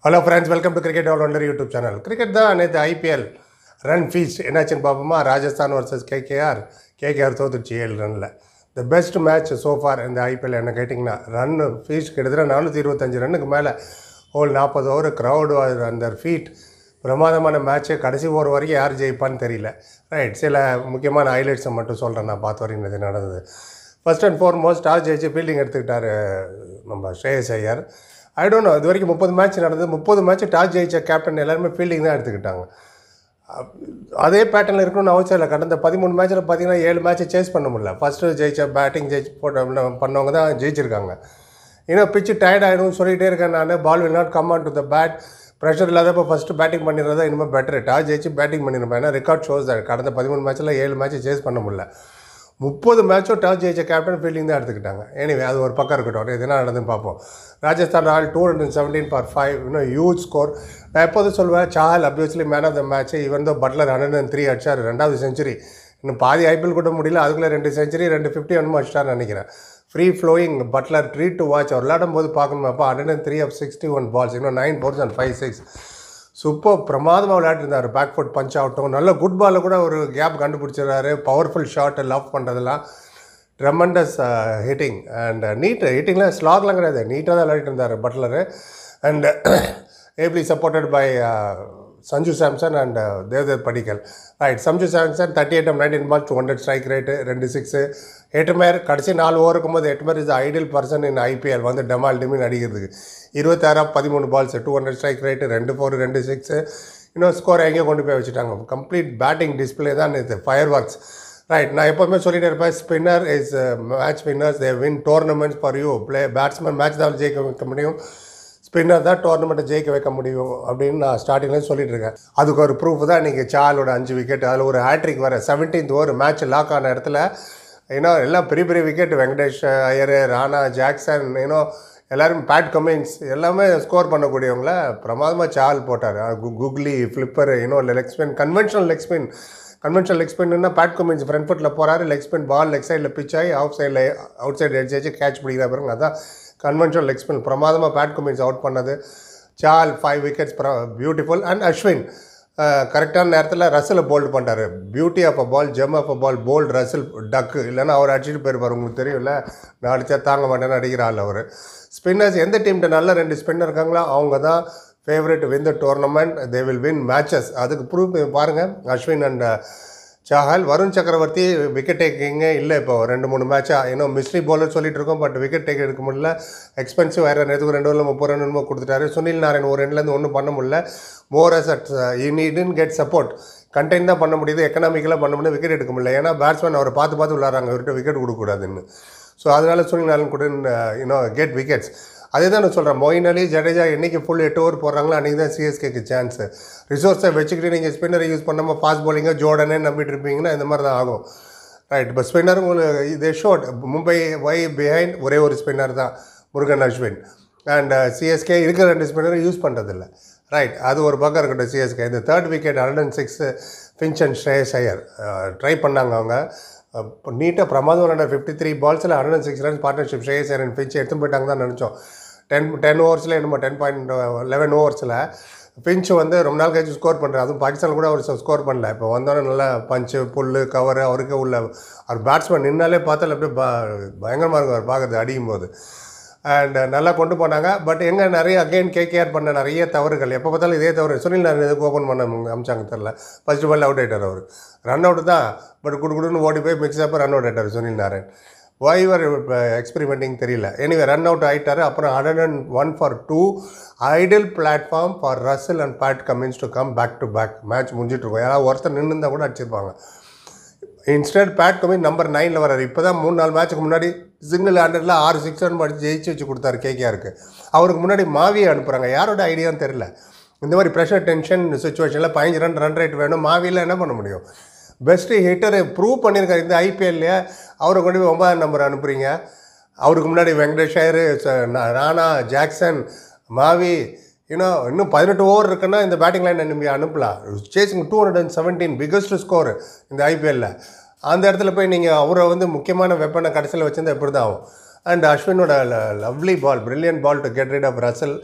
hello friends welcome to cricket all wonder YouTube channel cricket தான் நேற்று IPL run feast என்னாச்சுன்னு பார்ப்போமா Rajasthan versus KKR KKR தோத்துருச்சு ஏழு ரனில் த பெஸ்ட் மேட்ச் சோஃபார் இந்த ஐபிஎல் என்ன கேட்டிங்கன்னா ரன் ஃபீஸ்ட் கிட்டத்தட்ட நானூற்றி இருபத்தஞ்சு ரன்னுக்கு மேலே ஹோல் நாற்பது ஓவர் க்ரௌடு அந்த ஃபீட் பிரமாதமான மேட்ச்சு கடைசி ஓவர் வரைக்கும் யார் ஜெயிப்பான்னு தெரியல ரைட் சில முக்கியமான ஹைலைட்ஸை மட்டும் சொல்கிறேன் நான் பார்த்த வரைக்கும் இது நடந்தது ஃபர்ஸ்ட் அண்ட் foremost டாஸ் ஜெயிச்சு ஃபீல்டிங் எடுத்துக்கிட்டாரு நம்ம Shreyas Iyer I don't know இது வரைக்கும் முப்பது மேட்ச் நடந்தது முப்பது மேட்ச் டாஸ் ஜெயிச்ச கேப்டன் எல்லாருமே ஃபீல்டிங் தான் எடுத்துக்கிட்டாங்க அப்- அதே பேட்டர்னில் இருக்கணும்னு அவசியம் இல்லை கடந்த பதிமூணு மேட்ச்சில் பார்த்தீங்கன்னா ஏழு மேட்ச்சை சேஸ் பண்ண முடியல ஃபஸ்ட்டு ஜெயிச்ச பேட்டிங் ஜெயிச்சு போட்ட பண்ணவங்க தான் ஜெயிச்சிருக்காங்க இன்னும் பிச்சு டயர்ட் ஆகிடும் சொல்லிகிட்டே இருக்கேன் நான் ball will not come on to the bat pressure இல்லாதப்போ ஃபஸ்ட்டு பேட்டிங் பண்ணிடுறதா இனிமேல் பெட்டர் டாஸ் ஜெயிச்சு பேட்டிங் பண்ணிருப்பேன் ஏன்னா ரெக்கார்ட் ஷோஸ் தான் கடந்த பதிமூணு மேட்ச்சில் ஏழு மேட்ச்சை சேஸ் பண்ண முடியல முப்பது மேட்சும் டாஸ் ஜெயிச்ச கேப்டன் ஃபீல்டிங் தான் எடுத்துக்கிட்டாங்க எனிவே அது ஒரு பக்கம் இருக்கட்டும் இது என்ன நடந்துன்னு பார்ப்போம் Rajasthan royal two hundred seventeen for five இன்னும் ஹியூஜ் ஸ்கோர் நான் எப்போதும் சொல்லுவேன் Chahal obviously man of the match இவன் தான் பட்லர் ஹண்ட்ரட் அண்ட் த்ரீ அடிச்சார் ரெண்டாவது செஞ்சுரி இன்னும் பாதி ஐபிஎல் கூட முடியல அதுக்குள்ளே ரெண்டு செஞ்சுரி ரெண்டு ஃபிஃப்டி ஒன்றும் அடிச்சிட்டார்னு நினைக்கிறேன் free flowing Buttler treat to watch அவர் விளையாடும் போது பார்க்கணும் அப்போ hundred and three off sixty one balls இன்னும் nine fours and five six super பிரமாதமாக விளையாட்டுருந்தார் பேக் ஃபுட் பஞ்ச் ஆகட்டும் நல்ல குட் பாலில் கூட ஒரு கேப் கண்டுபிடிச்சிடுறாரு பவர்ஃபுல் ஷாட் லவ் பண்ணுறதெல்லாம் ட்ரெமண்டஸ் ஹிட்டிங் அண்ட் நீட் ஹிட்டிங்லாம் ஸ்லாக்லாம் கிடையாது நீட்டாக தான் விளையாடிட்டு இருந்தார் Buttler and ably supported by Sanju Samson and Devdutt Padikkal right Sanju Samson thirty eight nineteen ball two hundred strike rate ரெண்டு சிக்ஸு எட்டுமேர் கடைசி நாலு ஓவர் இருக்கும்போது Hetmyer is ideal person in IPL வந்து டமால் டிமின் அடிக்கிறதுக்கு இருபத்தாறா பதிமூணு balls two hundred strike rate ரெண்டு ஃபோர் ரெண்டு சிக்ஸு இன்னும் ஸ்கோர் எங்கேயோ கொண்டு போய் வச்சுட்டாங்க கம்ப்ளீட் பேட்டிங் டிஸ்பிளே தான் இது ஃபயர் ஒர்க்ஸ் ரைட் நான் எப்போவுமே சொல்லிட்டு இருப்பேன் spinner is match winners they win tournaments for you play batsman match தான் ஜெயிக்க வைக்க முடியும் ஸ்பின்னர் தான் டோர்னமெண்ட்டை ஜெயிக்க வைக்க முடியும் அப்படின்னு நான் ஸ்டார்டிங்லேருந்து சொல்லிட்டு இருக்கேன் அதுக்கு ஒரு ப்ரூஃப் தான் இன்றைக்கி சாலோட அஞ்சு விக்கெட் அதில் ஒரு ஹேட்ரிக் வர செவன்டீன்த் ஓவர் மேட்ச் லாக் ஆன இடத்துல ஏன்னா எல்லாம் பெரிய பெரிய விக்கெட் வெங்கடேஷ் ஐயர் ராணா ஜாக்சன் ஏன்னோ எல்லாரும் பேட் கமின்ஸ் எல்லாமே ஸ்கோர் பண்ணக்கூடியவங்கள பிரமாதமாக சால் போட்டார் குக்லி ஃப்ளிப்பர் இன்னும் leg spin conventional leg spin conventional leg ஸ்பின்னா பேட் கமின்ஸ் ஃப்ரண்ட் ஃபுட்டில் போகிறாரு லெக் ஸ்பின் பால் லெக் சைடில் பிச் ஆகி அவுட் சைடில் அவுட் சைடு எட்ஜ் வச்சு கேட்ச் பிடிக்கிற பிறகு அதான் கன்வென்ஷனல் லெக் ஸ்பின் பிரமாதமாக பேட் கமின்ஸ் அவுட் பண்ணது Chahal five wickets beautiful and Ashwin கரெக்டான நேரத்தில் ரசில் போல்டு பண்ணிட்டாரு beauty of a ball gem of a ball bowled Russell duck இல்லைன்னா அவர் அடிச்சுட்டு போயிருப்பார் உங்களுக்கு தெரியும்ல நான் அடித்தா தாங்க மாட்டேன்னு அடிக்கிற ஆள் அவர் ஸ்பின்னர்ஸ் எந்த டீம்கிட்ட நல்ல ரெண்டு ஸ்பின்னர் இருக்காங்களோ அவங்க தான் favourite win the tournament they will win matches அதுக்கு ப்ரூஃப் பாருங்கள் அஸ்வின் அண்ட் சாஹல் வருண் சக்கரவர்த்தி விக்கெட் டேக்கிங்கே இல்லை இப்போ ரெண்டு மூணு மேட்சாக இன்னும் மிஸ்ட்ரி bowler சொல்லிட்டு இருக்கோம் பட் விக்கெட் டேக் எடுக்க முடியல எக்ஸ்பென்சிவ் வேறு நேரத்துக்கு ரெண்டு ஓவரில் முப்பது ரன் என்னமோ கொடுத்துட்டாரு சுனில் நாராயண் ஒரு ரெண்டுலேருந்து ஒன்றும் பண்ண முடியல மோரஸ் அட் நீடன் கெட் சப்போர்ட் கண்டெயின் தான் பண்ண முடியுது எக்கனாமிக்கலாக பண்ண முடியும் விக்கெட் எடுக்க முடியல ஏன்னா பேட்ஸ்மேன் அவரை பார்த்து பார்த்து விளாட்றாங்க இவர்கிட்ட விக்கெட் கொடுக்கக்கூடாதுன்னு ஸோ அதனால சுனில் நாராயண் கூட இன்னும் கெட் விக்கெட்ஸ் அதே தான் நான் சொல்கிறேன் மொயின் அலி ஜடேஜா என்னைக்கு ஃபுல் எட்டு ஓவர் போடுறாங்களோ அன்றைக்கி தான் சிஎஸ்கேக்கு சான்ஸு ரிசோர்ஸை வச்சுக்கிட்டு நீங்கள் ஸ்பின்னரை யூஸ் பண்ணாமல் ஃபாஸ்ட் bowling ஜோர்டனே நம்பிட்டு இருப்பீங்கன்னா இந்த மாதிரி தான் ஆகும் ரைட் இப்போ ஸ்பின்னர் உங்களுக்கு இது ஷோட் மும்பை வை பிஹைண்ட் ஒரே ஒரு ஸ்பின்னர் தான் முருகன் அஸ்வின் அண்ட் சிஎஸ்கே இருக்கிற ரெண்டு ஸ்பின்னரை யூஸ் பண்ணுறதில்ல ரைட் அது ஒரு பக்கம் இருக்கட்டும் சிஎஸ்கே இந்த third wicket hundred and six Finch and Shreyas Iyer try பண்ணாங்க அவங்க நீட்டாக பிரமாதம் விளாண்ட ஃபிஃப்டி த்ரீ பால்ஸில் hundred and six runs partnership Shreyas Iyer and Finch எடுத்து போயிட்டாங்க தான் நினச்சோம் டென் டென் ஓவர்ஸில் என்னமோ டென் பாயிண்ட் லெவன் ஓவர்ஸில் பிஞ்ச் வந்து ரொம்ப நாள் கழிச்சு ஸ்கோர் பண்ணுறாரு அதுவும் பாகிஸ்தான் கூட அவர் ஸ்கோர் பண்ணல இப்போ வந்தோடனே நல்லா பஞ்சு புல்லு கவர் அவருக்கு உள்ள அவர் பேட்ஸ்மேன் நின்னாலே பார்த்தால அப்படியே ப பயங்கரமாக இருக்கும் அவர் பார்க்குறது அடிக்கும் போது அண்ட் நல்லா கொண்டு போனாங்க பட் எங்கே நிறைய அகைன் கேகேஆர் பண்ண நிறைய தவறுகள் எப்போ பார்த்தாலும் இதே தவறு சுனில் நாராயண் எதுக்கு ஓப்பன் பண்ண அமிச்சாங்க தெரில ஃபர்ஸ்ட் பால் அவுட் ஆகிட்டார் அவர் ரன் அவுட் தான் பட் குடு குடுன்னு ஓடி போய் மிக்ஸ் அப்போ ரன் அவுட் ஆகிட்டார் சுனில் நாராயண் வைவர் எக்ஸ்பெரிமெண்டிங் தெரியல எனிவே ரன் அவுட் ஆகிட்டாரு அப்புறம் hundred and one for two ideal platform for Russell and Pat Cummins to come back to back match முடிஞ்சிட்டு இருக்கும் யாராவது ஒருத்தர் நின்று இருந்தால் கூட அடிச்சிருப்பாங்க இன்ஸ்டன்ட் பேட் கமின் நம்பர் நைனில் வராரு இப்போ தான் மூணு நாலு மேட்ச்சுக்கு முன்னாடி சிங்கிள் ஹண்ட்ரடில் ஆறு சிக்ஸ் ரன் அடிச்சு ஜெயிச்சு வச்சு கொடுத்தாரு கேகேஆருக்கு அவருக்கு முன்னாடி மாவியை அனுப்புகிறாங்க யாரோட ஐடியான்னு தெரில இந்த மாதிரி ப்ரெஷர் டென்ஷன் சுச்சுவேஷனில் பதினஞ்சு ரன் ரன் ரேட் வேணும் மாவியில் என்ன பண்ண முடியும் பெஸ்ட்டு ஹிட்டரை ப்ரூவ் பண்ணியிருக்காரு இந்த ஐபிஎல்லையே அவரை கொண்டு போய் ஒன்பதாம் நம்பர் அனுப்புகிறீங்க அவருக்கு முன்னாடி வெங்கடேஷ் ஐயர் ச- நா- ராணா ஜாக்சன் மாவி இன்னும் இன்னும் பதினெட்டு ஓவர் இருக்குன்னா இந்த பேட்டிங் லைன் நம்பி அனுப்பலாம் chasing two hundred and seventeen biggest score இந்த ஐபிஎல்லில் அந்த இடத்துல போய் நீங்கள் அவரை வந்து முக்கியமான வெப்பனை கடைசியில் வச்சிருந்தா எப்படி தான் ஆகும் அண்ட் அஸ்வினோட lovely ball brilliant ball to get rid of Russell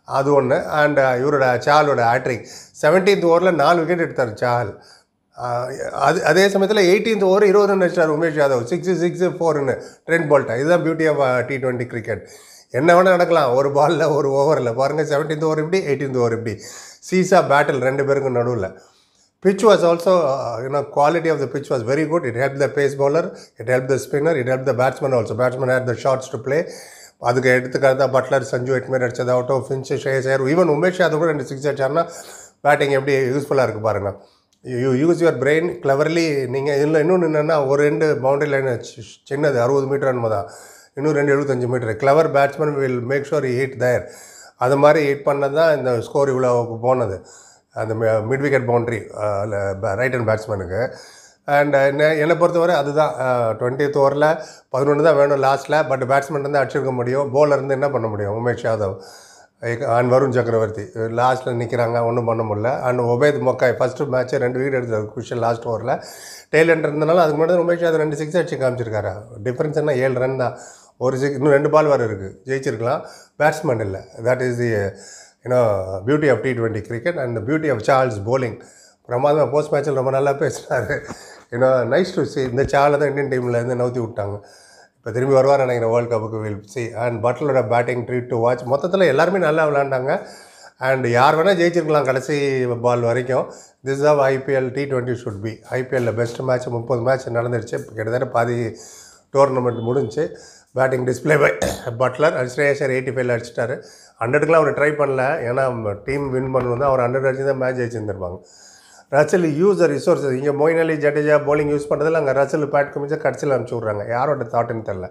அது ஒன்று அண்ட் இவரோட சாலோட ஹேட்ரிக் செவன்டீன்த் ஓவரில் நாலு விக்கெட் எடுத்தார் சால் ஆஹ் அது அதே சமயத்தில் எயிட்டீன்த் ஓவர் இருபது ரன் அடிச்சார் உமேஷ் யாதவ் சிக்ஸு சிக்ஸு ஃபோர்னு ட்ரெண்ட் பால்ட்டா இதுதான் beauty of T twenty cricket என்ன வேணால் நடக்கலாம் ஒரு பாலில் ஒரு ஓவரில் பாருங்கள் செவன்டீன்த் ஓவர் இப்படி எயிட்டீன்த் ஓவர் இப்படி சீசா பேட்டில் ரெண்டு பேருக்கும் நடுவில் pitch was also uh, you know quality of the pitch was very good it helped the pace bowler it helped the spinner it helped the batsman also batsman had the shots to play அதுக்கு எடுத்துக்காட்டு Buttler Sanju Hetmyer அடிச்சதாகட்டும் Finch ஷேயஸ் Iyer even Umesh Yadav கூட ரெண்டு six அடிச்சாருன்னா batting எப்படி யூஸ்ஃபுல்லாக இருக்குது பாருங்க you use your brain cleverly நீங்கள் இதில் இன்னொன்று என்னென்னா ஒரு ரெண்டு பவுண்டரி லைன் சின்னது அறுபது மீட்டர் என்னமோ தான் இன்னும் ரெண்டு எழுபத்தஞ்சு metre clever batsman will make sure hit there அது மாதிரி ஹிட் பண்ணது தான் இந்த ஸ்கோர் இவ்வளோ போனது அந்த mid wicket boundary right hand பேட்ஸ்மேனுக்கு அண்ட் என்ன என்னை பொறுத்தவரை அதுதான் டுவெண்ட்டித் ஓவரில் பதினொன்று தான் வேணும் லாஸ்ட்டில் பட் பேட்ஸ்மேன் தான் அடிச்சிருக்க முடியும் bowler இருந்து என்ன பண்ண முடியும் உமேஷ் யாதவ் அண்ட் வருண் சக்கரவர்த்தி லாஸ்ட்டில் நிற்கிறாங்க ஒன்றும் பண்ண முடியல அண்ட் ஒபேத் மொக்காய் ஃபஸ்ட்டு மேட்ச்சை ரெண்டு விக்கெட் எடுத்தார் குஷன் லாஸ்ட் ஓவரில் டெய்ல் எண்ட் இருந்தனால அதுக்கு முன்னாடி உமேஷ் யாதவ் ரெண்டு சிக்ஸ் அடிச்சு காமிச்சிருக்காரு டிஃப்ரென்ஸ் என்ன ஏழு ரன் தான் ஒரு சிக்ஸ் இன்னும் ரெண்டு பால் வேறு இருக்குது ஜெயிச்சிருக்கலாம் பேட்ஸ்மேன் இல்லை that is the you know beauty of T twenty cricket and beauty of Charles bowling பிரமாதமாக போஸ்ட் மேட்ச்சில் ரொம்ப நல்லா பேசினார் ஏன்னா நைஸ் டு சி இந்த சாலை தான் இந்தியன் டீமில் இருந்து நவுத்தி விட்டாங்க இப்போ திரும்பி வருவார் நினைக்கிறேன் வேர்ல்ட் கப்புக்கு வில் சி அண்ட் பட்லரோட பேட்டிங் ட்ரீட் டு வாட்ச் மொத்தத்தில் எல்லாருமே நல்லா விளாண்டாங்க அண்ட் யார் வேணால் ஜெயிச்சிருக்கலாம் கடைசி பால் வரைக்கும் this of IPL T twenty should be ஐபிஎல்லில் பெஸ்ட் மேட்ச் முப்பது மேட்ச் நடந்துருச்சு இப்போ கிட்டத்தட்ட பாதி டோர்னமெண்ட் முடிஞ்சு batting display by Buttler and ஸ்ரேயசர் எயிட்டி ஃபைவ்ல அடிச்சிட்டாரு ஹண்ட்ரடுக்குலாம் அவர் ட்ரை பண்ணல ஏன்னா டீம் வின் பண்ணணும் அவர் ஹண்ட்ரட் அடிச்சு தான் மேட்ச் ஜெயிச்சிருந்துருப்பாங்க ரசல் யூஸ் த ரிசோர்ஸஸ் இங்கே மொயின் அலி ஜடேஜா bowling யூஸ் பண்ணுறதுல அங்கே ரசல் பேட் கமிச்சா கடைசியில் அனுப்பிச்சி விட்றாங்க யாரோட தாட்டுன்னு தெரில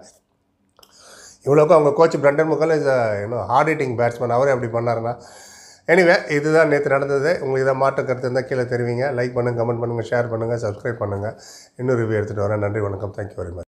இவ்வளோக்கும் அவங்க கோச் பிரண்டன் முகல் இஸ் இன்னும் ஹார்ட் ஹிட்டிங் பேட்ஸ்மேன் அவரே அப்படி பண்ணாருன்னா எனிவே இதுதான் நேற்று நடந்தது உங்களுக்கு இதை மாற்ற கருத்து இருந்தால் கீழே தெரிவிங்க லைக் பண்ணுங்கள் கமெண்ட் பண்ணுங்கள் ஷேர் பண்ணுங்கள் சப்ஸ்கிரைப் பண்ணுங்கள் இன்னும் ரிவ்யூ எடுத்துகிட்டு வரேன் நன்றி வணக்கம் தேங்க்யூ வெரி மச்